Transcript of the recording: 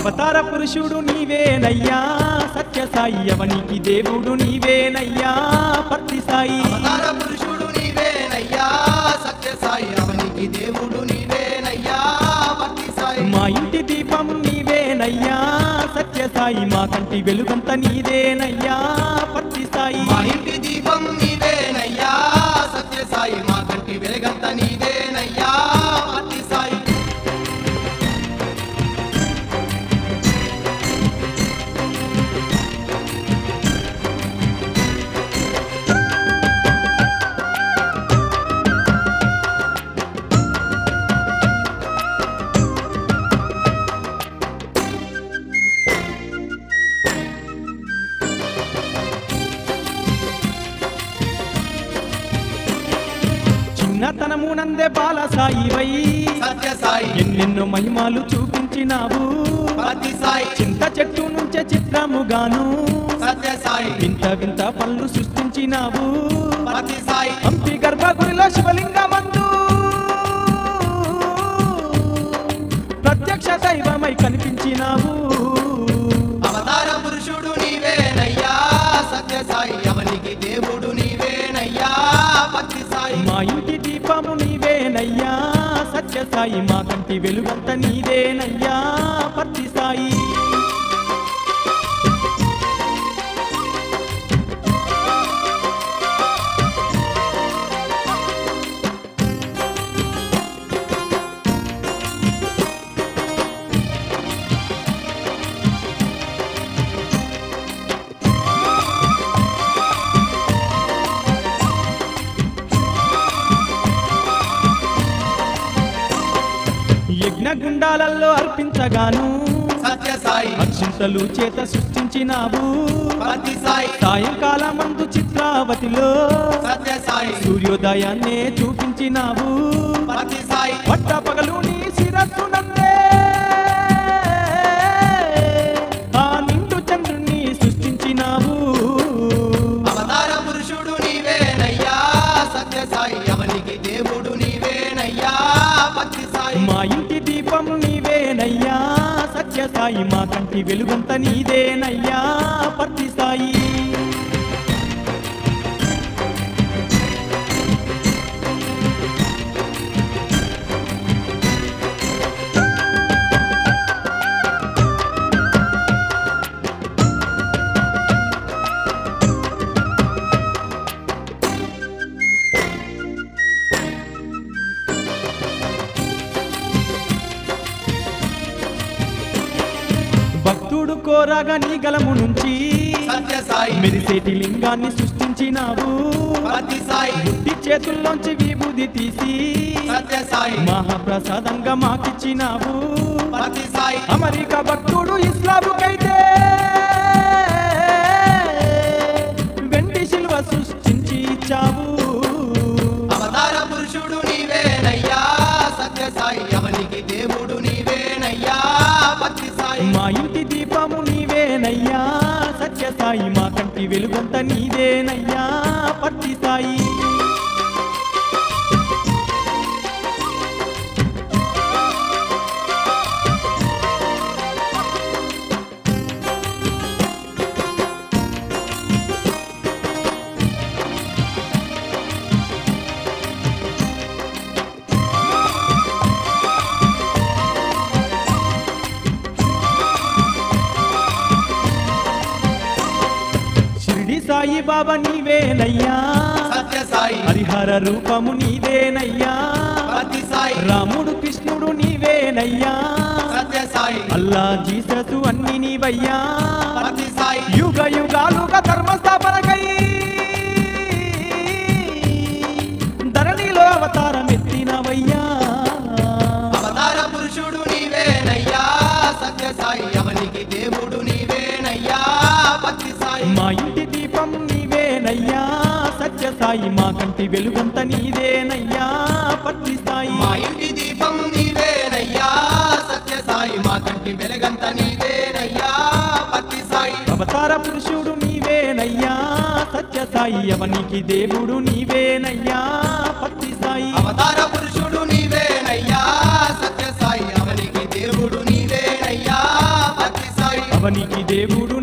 అవతార పురుషుడు నీవేనయ్యా సత్య సాయి అవనికి దేవుడు నీవేనయ్యా పత్తి సాయి అవతార పురుషుడు నీవేనయ్యా సత్య సాయి అవనికి దేవుడు నీవేనయ్యా భక్తి సాయి మా ఇంటి దీపం నీవేనయ్యా సత్య సాయి మా కంటి వెలుగంత నీదేనయ్యా పత్తి సాయి మా ఇంటి దీపం నీవేనయ్యా సత్య సాయి మా కంటి వెలుగంత నీవేనయ్యా భక్తి సాయి చిన్నతనము నందే బాల సాయి వై సత్య సాయి ఎన్నెన్నో మహిమాలు చూపించినావు భక్తి సాయి చింత చెట్టు నుంచే చిత్రముగాను సత్య సాయి వింత వింత పళ్ళు సృష్టించినావు భక్తి సాయి హంపి గర్భగుడిలో శివలింగమందు ప్రత్యక్ష దైవమై కనిపించినావు అవతార పురుషుడు నీవేనయ్యా సత్య సాయి అవనికి దేవుడు నీవేనయ్యా భక్తి సాయి మా ఇంటి దీపము నీవేనయ్యా సత్య సాయి మా కంటి వెలుగంత నీదేనయ్యా పత్తి సాయి యజ్ఞగుండాలలో అర్పించగాను సత్య సాయి అక్షింతలు చేత సృష్టించినావు భక్తి సాయి సాయంకాలమందు చిత్రావతిలో సత్య సాయి సూర్యోదయాన్నే చూపించినావు భక్తి సాయి పట్ట పగలు నీ శిరస్సు నందే ఆ నిండు చంద్రుణ్ణి సృష్టించినావు అవతార పురుషుడు నీవేనయ్యా సత్య సాయి అవనికి దేవుడు నీవేనయ్యా భక్తి సాయి మా ఇంటి దీపం నీవేనయ్యా సత్య సాయి మా కంటి వెలుగంత నీదేనయ్యా పత్తి సాయి భక్తుడు కోరగా నీ గలము నుంచి సత్య సాయి మెరిసేటి లింగాన్ని సృష్టించినావు భక్తి సాయి బుద్ధి చేతుల్లోంచి విభూది తీసి సత్య సాయి మహాప్రసాదంగా మాకిచ్చినావు భక్తి సాయి అమెరికా భక్తుడు ఇస్లాముకైతే వెండి శిల్వ సృష్టించి ఇచ్చావు అవతార పురుషుడు నీవేనయ్యా సత్య సాయి అవనికి దేవుడు నీవేనయ్యా భక్తి సాయి మా ఇంటి దీపము నీవేనయ్యా సత్య సాయి మా కంటి వెలుగంత నీదేనయ్యా పత్తి సాయి షిరిడి సాయి బాబా నీవేనయ్యా సత్య సాయి హరిహర రూపము నీవేనయ్యా భక్తి సాయి రాముడు కృష్ణుడు నీవేనయ్యా సత్య సాయి అల్లా జీససు అన్ని నీవయ్యా భక్తి సాయి యుగ యుగాలుగా ధర్మస్థాపనకై ధరణిలో అవతారం ఎత్తినవయ్యా అవతార పురుషుడు నీవేనయ్యా సత్య సాయి అవనికి దేవుడు నీవేనయ్యా భక్తి సాయి మా ఇంటి దీపం నీవేనయ్యా సత్య సాయి మా కంటి వెలుగంత నీదేనయ్యా పత్తి సాయి మా ఇంటి దీపం నీవేనయ్యా సత్య సాయి మా కంటి వెలుగంత నీవేనయ్యా భక్తి సాయి అవతార పురుషుడు నీవేనయ్యా సత్య సాయి అవనికి దేవుడు నీవేనయ్యా పత్తి సాయి అవతార పురుషుడు నీవేనయ్యా సత్య సాయి అవనికి దేవుడు నీవేనయ్యా అవనికి దేవుడు